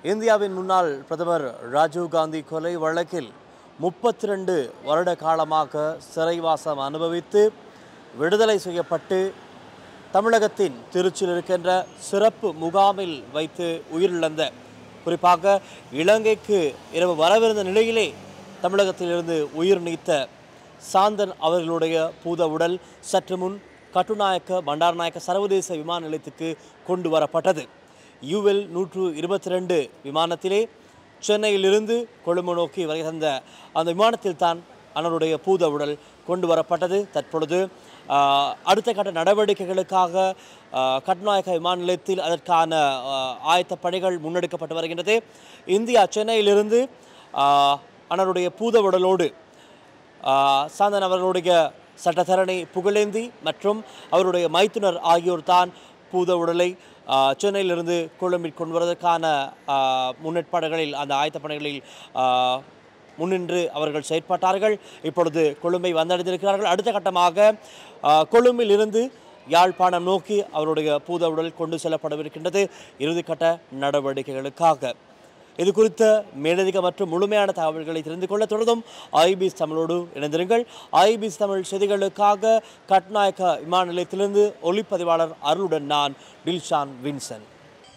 இந்தியாவின் முன்னாள் பிரதமர் ராஜீவ் காந்தி கொலை வழக்கில் முப்பத்தி ரெண்டு வருட காலமாக சிறைவாசம் அனுபவித்து விடுதலை செய்யப்பட்டு தமிழகத்தின் திருச்சியில் இருக்கின்ற சிறப்பு முகாமில் வைத்து உயிரிழந்த குறிப்பாக இலங்கைக்கு இரவு வரவிருந்த நிலையிலே தமிழகத்திலிருந்து உயிர் நீத்த சாந்தன் அவர்களுடைய பூத உடல் சற்று முன் கட்டுநாயக்க பண்டாரநாயக்க சர்வதேச விமான நிலையத்துக்கு கொண்டு வரப்பட்டது யூஎல் நூற்று இருபத்தி ரெண்டு விமானத்திலே சென்னையிலிருந்து கொழும்பு நோக்கி வரை தந்த அந்த விமானத்தில் தான் அண்ணனுடைய பூத உடல் கொண்டு வரப்பட்டது தற்பொழுது ஆஹ், அடுத்த கட்ட நடவடிக்கைகளுக்காக ஆஹ், கட்டுநாயக்க விமான நிலையத்தில் அதற்கான ஆஹ், ஆயத்த பணிகள் முன்னெடுக்கப்பட்டு வருகின்றது இந்தியா சென்னையிலிருந்து ஆஹ், அண்ணனுடைய பூத உடலோடு ஆஹ், சாந்தன் அவர்களுடைய சட்டத்தரணி புகழேந்தி மற்றும் அவருடைய மைத்துனர் ஆகியோர் தான் பூத உடலை ஆஹ், சென்னையிலிருந்து கொழும்பில் கொண்டு வருவதற்கான ஆஹ், முன்னேற்பாடுகளில் அந்த ஆயத்த பணிகளில் ஆஹ், முன்னின்று அவர்கள் செயற்பட்டார்கள் இப்பொழுது கொழும்பை வந்தடைந்திருக்கிறார்கள் அடுத்த கட்டமாக ஆஹ், கொழும்பில் இருந்து யாழ்ப்பாணம் நோக்கி அவருடைய பூத உடல் கொண்டு செல்லப்படவிருக்கின்றது இறுதிக்கட்ட நடவடிக்கைகளுக்காக இது குறித்த மேலதிக மற்றும் முழுமையான தகவல்களை தெரிந்து கொள்ள தொடர்ந்தும் ஐபிஎஸ் தமிழோடு இணைந்திருங்கள் ஐபிஎஸ் தமிழ் செய்திகளுக்காக கட்நாயக்க விமான நிலையத்திலிருந்து ஒளிப்பதிவாளர் அருளுடன் நான் டில்ஷான் வின்சன்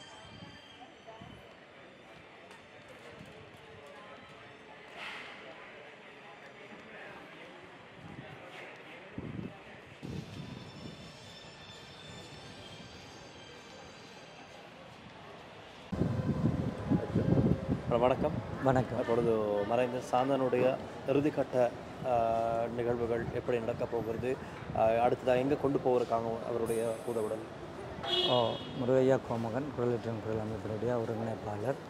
வணக்கம் வணக்கம் அப்பொழுது மறைந்த சாந்தனுடைய இறுதிக்கட்ட ஆஹ், நிகழ்வுகள் எப்படி நடக்கப் போகிறது ஆஹ், அடுத்ததாக எங்கே கொண்டு போவதற்காக அவருடைய பூத உடல் ஓ முருகையா கோமகன் குரலிட்டன் குரல் அமைப்பினுடைய ஒருங்கிணைப்பாளர்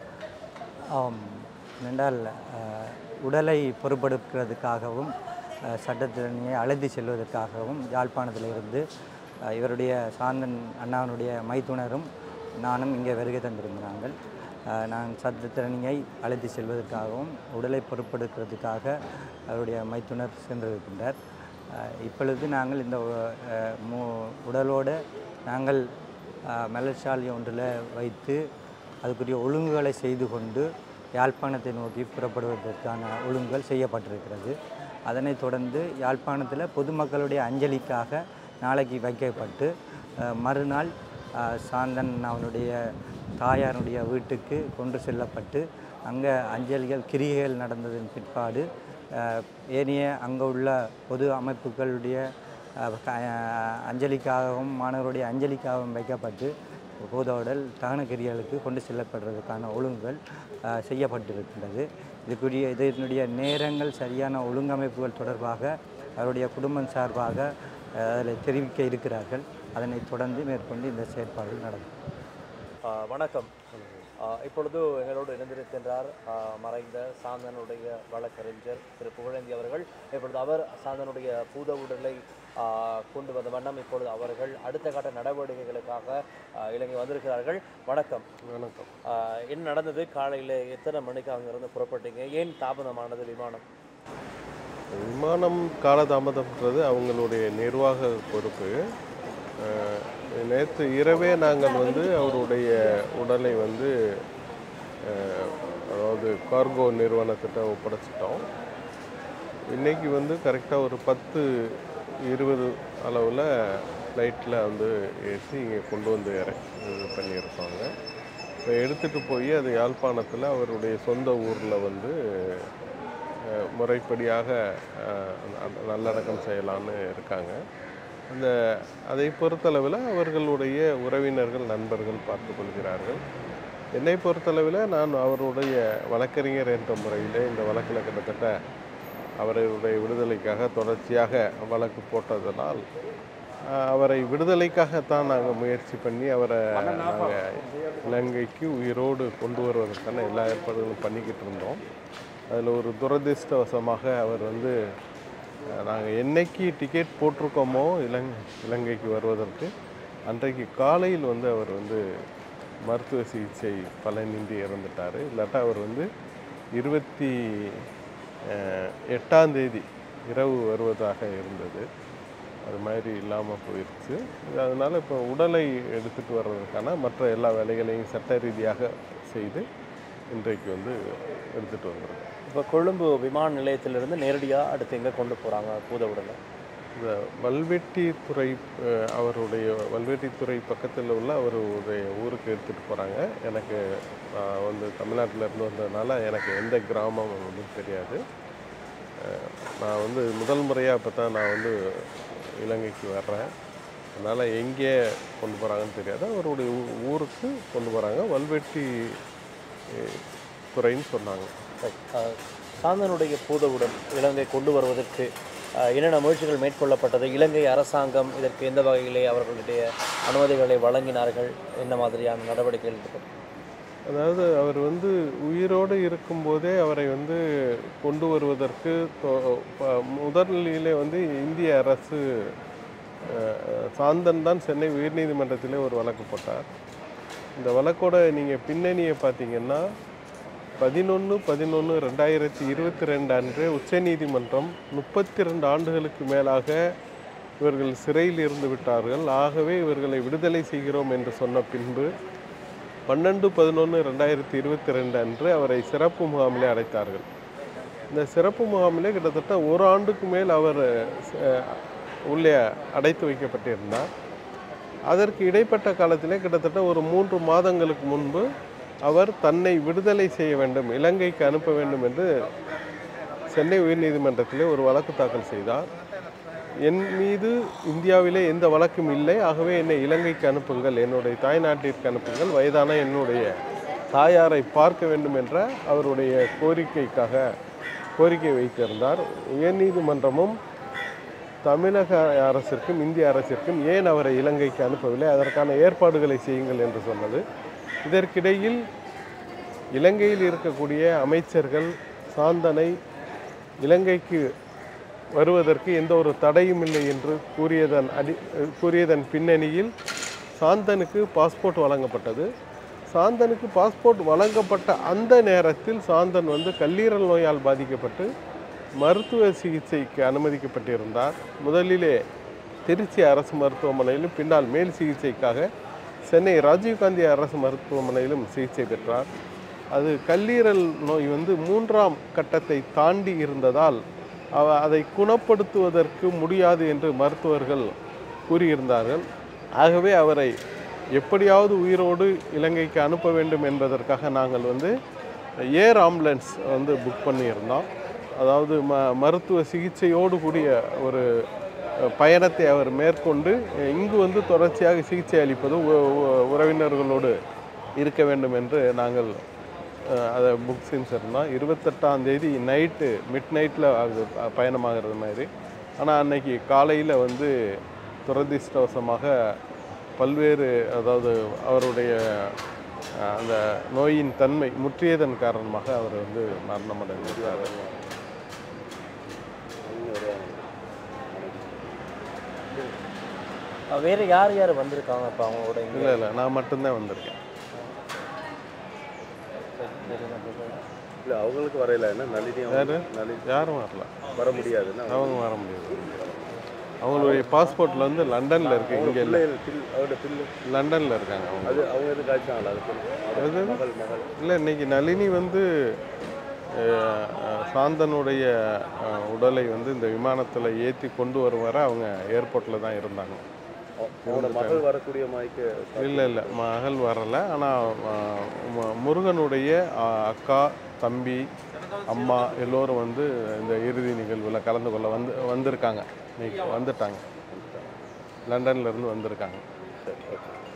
ஆம், என்றால் அஹ், உடலை பொறுப்படுக்கிறதுக்காகவும் அஹ், சட்டத்திறனியை அழைத்து செல்வதற்காகவும் யாழ்ப்பாணத்திலிருந்து அஹ், இவருடைய சாந்தன் அண்ணாவினுடைய மைத்துனரும் நானும் இங்கே வருகை தந்திருந்தாங்கள் அஹ், நான் சட்டத்திறனியை அழைத்து செல்வதற்காகவும் உடலை பொறுப்படுக்கிறதுக்காக அவருடைய மைத்துனர் சென்றிருக்கின்றார் அஹ், இப்பொழுது நாங்கள் இந்த அஹ், மு உடலோடு நாங்கள் அஹ், மலர்ச்சாலை ஒன்றில் வைத்து அதுக்குரிய ஒழுங்குகளை செய்து கொண்டு யாழ்ப்பாணத்தை நோக்கி புறப்படுவதற்கான ஒழுங்குகள் செய்யப்பட்டிருக்கிறது அதனைத் தொடர்ந்து யாழ்ப்பாணத்தில் பொதுமக்களுடைய அஞ்சலிக்காக நாளைக்கு வைக்கப்பட்டு அஹ், மறுநாள் அஹ், சாந்தன் அவனுடைய தாயாருடைய வீட்டுக்கு கொண்டு செல்லப்பட்டு அங்கே அஞ்சலிகள் கிரிகைகள் நடந்ததன் பிற்பாடு அஹ், ஏனைய அங்கே உள்ள பொது அமைப்புகளுடைய அஹ், க- அஹ், அஞ்சலிக்காகவும் மாணவருடைய அஞ்சலிக்காகவும் வைக்கப்பட்டு போதோடல் தகனக்கிரிகளுக்கு கொண்டு செல்லப்படுறதுக்கான ஒழுங்குகள் அஹ், செய்யப்பட்டிருக்கின்றது இதுக்குரிய இதனுடைய நேரங்கள் சரியான ஒழுங்கமைப்புகள் தொடர்பாக அவருடைய குடும்பம் சார்பாக அஹ், அதில் தெரிவிக்க இருக்கிறார்கள் அதனைத் தொடர்ந்து மேற்கொண்டு இந்த செயற்பாடுகள் நடக்கும் ஆஹ், வணக்கம் ஆஹ், இப்பொழுது எங்களோடு இணைந்திருக்கின்றார் ஆஹ், மறைந்த சாந்தனுடைய வழக்கறிஞர் திரு புகழேந்தி அவர்கள் இப்பொழுது அவர் சாந்தனுடைய பூத உடலை ஆஹ், கொண்டு வந்த வண்ணம் இப்பொழுது அவர்கள் அடுத்த கட்ட நடவடிக்கைகளுக்காக ஆஹ், இலங்கை வந்திருக்கிறார்கள் வணக்கம் வணக்கம் ஆஹ், என்ன நடந்தது காலையில் எத்தனை மணிக்கு அங்கிருந்து புறப்பட்டீங்க ஏன் தாமதமானது விமானம் விமானம் காலதாமதம்ன்றது அவங்களுடைய நிர்வாக பொறுப்பு அஹ், நேற்று இரவே நாங்கள் வந்து அவருடைய உடலை வந்து அஹ், அதாவது கார்கோ நிறுவனத்திட்ட ஒப்படைச்சிட்டோம் இன்னைக்கு வந்து கரெக்டாக ஒரு பத்து இருபது அளவில் ஃப்ளைட்டில் வந்து ஏற்றி இங்கே கொண்டு வந்து இறக்கி இது பண்ணியிருப்பாங்க இப்போ எடுத்துகிட்டு போய் அது யாழ்ப்பாணத்தில் அவருடைய சொந்த ஊரில் வந்து அஹ், முறைப்படியாக அஹ், ந- நல்லடக்கம் செய்யலான்னு இருக்காங்க அந்த அதை பொறுத்தளவில் அவர்களுடைய உறவினர்கள் நண்பர்கள் பார்த்து கொள்கிறார்கள் என்னை பொறுத்தளவில் நான் அவருடைய வழக்கறிஞர் என்ற முறையிலே இந்த வழக்கில் கிட்டத்தட்ட அவருடைய விடுதலைக்காக தொடர்ச்சியாக வழக்கு போட்டதனால் அஹ், அவரை விடுதலைக்காகத்தான் நாங்கள் முயற்சி பண்ணி அவரை நாங்கள் இலங்கைக்கு உயிரோடு கொண்டு வருவதற்கான எல்லா ஏற்பாடுகளும் பண்ணிக்கிட்டு இருந்தோம் அதில் ஒரு துரதிர்ஷ்டவசமாக அவர் வந்து நாங்கள் என்னைக்கு டிக்கெட் போட்டிருக்கோமோ இலங்கை இலங்கைக்கு வருவதற்கு அன்றைக்கு காலையில் வந்து அவர் வந்து மருத்துவ சிகிச்சை பலனின்றி இறந்துட்டார் இல்லாட்டா அவர் வந்து இருபத்தி அஹ், எட்டாம் தேதி இரவு வருவதாக இருந்தது அது மாதிரி இல்லாமல் போயிடுச்சு அதனால் இப்போ உடலை எடுத்துகிட்டு வர்றதுக்கான மற்ற எல்லா வேலைகளையும் சட்ட ரீதியாக செய்து இன்றைக்கு வந்து எடுத்துகிட்டு வந்திருக்கோம் இப்போ கொழும்பு விமான நிலையத்திலிருந்து நேரடியாக அடுத்து எங்கே கொண்டு போகிறாங்க பூத உடலை இந்த வல்வெட்டித்துறை அஹ், அவருடைய வல்வெட்டித்துறை பக்கத்தில் உள்ள அவருடைய ஊருக்கு எடுத்துகிட்டு போகிறாங்க எனக்கு நான் வந்து தமிழ்நாட்டில் இருந்து வந்ததுனால எனக்கு எந்த கிராமம் வந்து தெரியாது அஹ், நான் வந்து முதல் முறையாக இப்போ தான் நான் வந்து இலங்கைக்கு வர்றேன் அதனால் எங்கே கொண்டு போகிறாங்கன்னு தெரியாது அவருடைய ஊ- ஊருக்கு கொண்டு போகிறாங்க வல்வெட்டி அஹ், துறைன்னு சொன்னாங்க அஹ், சாந்தனுடைய பூத உடல் இலங்கை கொண்டு வருவதற்கு அஹ், என்னென்ன முயற்சிகள் மேற்கொள்ளப்பட்டது இலங்கை அரசாங்கம் இதற்கு எந்த வகையிலே அவர்களுடைய அனுமதிகளை வழங்கினார்கள் என்ன மாதிரியான நடவடிக்கைகள் ஈடுபட்டது? அதாவது அவர் வந்து உயிரோடு இருக்கும்போதே அவரை வந்து கொண்டு வருவதற்கு தொ- ப- முதலிலே வந்து இந்திய அரசு அஹ், சாந்தன் தான் சென்னை உயர்நீதிமன்றத்திலே ஒரு வழக்கு போட்டார் இந்த வழக்கோட நீங்கள் பின்னணியை பார்த்தீங்கன்னா பதினொன்று பதினொன்று ரெண்டாயிரத்தி இருபத்தி ரெண்டு அன்று உச்சநீதிமன்றம் முப்பத்தி ரெண்டு ஆண்டுகளுக்கு மேலாக இவர்கள் சிறையில் இருந்து விட்டார்கள் ஆகவே இவர்களை விடுதலை செய்கிறோம் என்று சொன்ன பின்பு பன்னெண்டு பதினொன்று ரெண்டாயிரத்தி இருபத்தி ரெண்டு அன்று அவரை சிறப்பு முகாமிலே அடைத்தார்கள் இந்த சிறப்பு முகாமிலே கிட்டத்தட்ட ஒரு ஆண்டுக்கு மேல் அவர் அஹ், உள்ளே அடைத்து வைக்கப்பட்டிருந்தார் அதற்கு இடைப்பட்ட காலத்திலே கிட்டத்தட்ட ஒரு மூன்று மாதங்களுக்கு முன்பு அவர் தன்னை விடுதலை செய்ய வேண்டும் இலங்கைக்கு அனுப்ப வேண்டும் என்று சென்னை உயர்நீதிமன்றத்திலே ஒரு வழக்கு தாக்கல் செய்தார் என் மீது இந்தியாவிலே எந்த வழக்கும் இல்லை ஆகவே என்னை இலங்கைக்கு அனுப்புங்கள் என்னுடைய தாய்நாட்டிற்கு அனுப்புங்கள் வயதான என்னுடைய தாயாரை பார்க்க வேண்டும் என்ற அவருடைய கோரிக்கைக்காக கோரிக்கை வைத்திருந்தார் உயர்நீதிமன்றமும் தமிழக அரசிற்கும் இந்திய அரசிற்கும் ஏன் அவரை இலங்கைக்கு அனுப்பவில்லை அதற்கான ஏற்பாடுகளை செய்யுங்கள் என்று சொன்னது இதற்கிடையில் இலங்கையில் இருக்கக்கூடிய அமைச்சர்கள் சாந்தனை இலங்கைக்கு வருவதற்கு எந்த ஒரு தடையும் இல்லை என்று கூறியதன் அடி கூறியதன் பின்னணியில் சாந்தனுக்கு பாஸ்போர்ட் வழங்கப்பட்டது சாந்தனுக்கு பாஸ்போர்ட் வழங்கப்பட்ட அந்த நேரத்தில் சாந்தன் வந்து கல்லீரல் நோயால் பாதிக்கப்பட்டு மருத்துவ சிகிச்சைக்கு அனுமதிக்கப்பட்டிருந்தார் முதலிலே திருச்சி அரசு மருத்துவமனையிலும் பின்னால் மேல் சிகிச்சைக்காக சென்னை ராஜீவ்காந்தி அரசு மருத்துவமனையிலும் சிகிச்சை பெற்றார் அது கல்லீரல் நோய் வந்து மூன்றாம் கட்டத்தை தாண்டி இருந்ததால் அவ அதை குணப்படுத்துவதற்கு முடியாது என்று மருத்துவர்கள் கூறியிருந்தார்கள் ஆகவே அவரை எப்படியாவது உயிரோடு இலங்கைக்கு அனுப்ப வேண்டும் என்பதற்காக நாங்கள் வந்து ஏர் ஆம்புலன்ஸ் வந்து புக் பண்ணியிருந்தோம் அதாவது ம மருத்துவ சிகிச்சையோடு கூடிய ஒரு அஹ், பயணத்தை அவர் மேற்கொண்டு அஹ், இங்கு வந்து தொடர்ச்சியாக சிகிச்சை அளிப்பது உ- உ- உறவினர்களோடு இருக்க வேண்டும் என்று நாங்கள் அஹ், அதை புக் செஞ்சுருந்தோம் இருபத்தெட்டாம் தேதி நைட்டு மிட் நைட்டில் அது ப- பயணமாகிறது மாதிரி ஆனால் அன்னைக்கு காலையில் வந்து துரதிர்ஷ்டவசமாக பல்வேறு அதாவது அவருடைய அஹ், அந்த நோயின் தன்மை முற்றியதன் காரணமாக அவர் வந்து மரணம் அடைந்திருக்காரு அஹ், வேற யார் யார் வந்திருக்காங்க இப்போ அவங்களோட இங்க? இல்லை இல்லை நான் மட்டும்தான் வந்திருக்கேன் இல்லை அவங்களுக்கு வரையில என்ன நளினி அவங்க- யாரு? நளினி யாரும் வரல வர முடியாதுன்னா அவங்க வர முடியாது அவங்களுடைய பாஸ்போர்ட்ல வந்து லண்டன்ல இருக்கு இங்கே இல்லை பிள்ளைகள் பில் அவரோட பில்லு லண்டன்ல இருக்காங்க அவங்க அது அவங்க எதுவும் காய்ச்சாங்களா அது பில்லு? எது? மகள் மகள் இல்லை இன்னைக்கு நளினி வந்து அஹ், அஹ், சாந்தனுடைய அஹ், உடலை வந்து இந்த விமானத்தில் ஏற்றி கொண்டு வரும் வரை அவங்க ஏர்போர்ட்டில் தான் இருந்தாங்க அவனோட மகள் வரக்கூடிய மாய்க்கு இல்லை இல்லை மகள் வரலை ஆனால் முருகனுடைய அஹ், அக்கா தம்பி அம்மா எல்லோரும் வந்து இந்த இறுதி நிகழ்வில் கலந்து கொள்ள வந்து வந்திருக்காங்க இன்னைக்கு வந்துட்டாங்க லண்டன்ல இருந்து வந்திருக்காங்க சரி ஓகே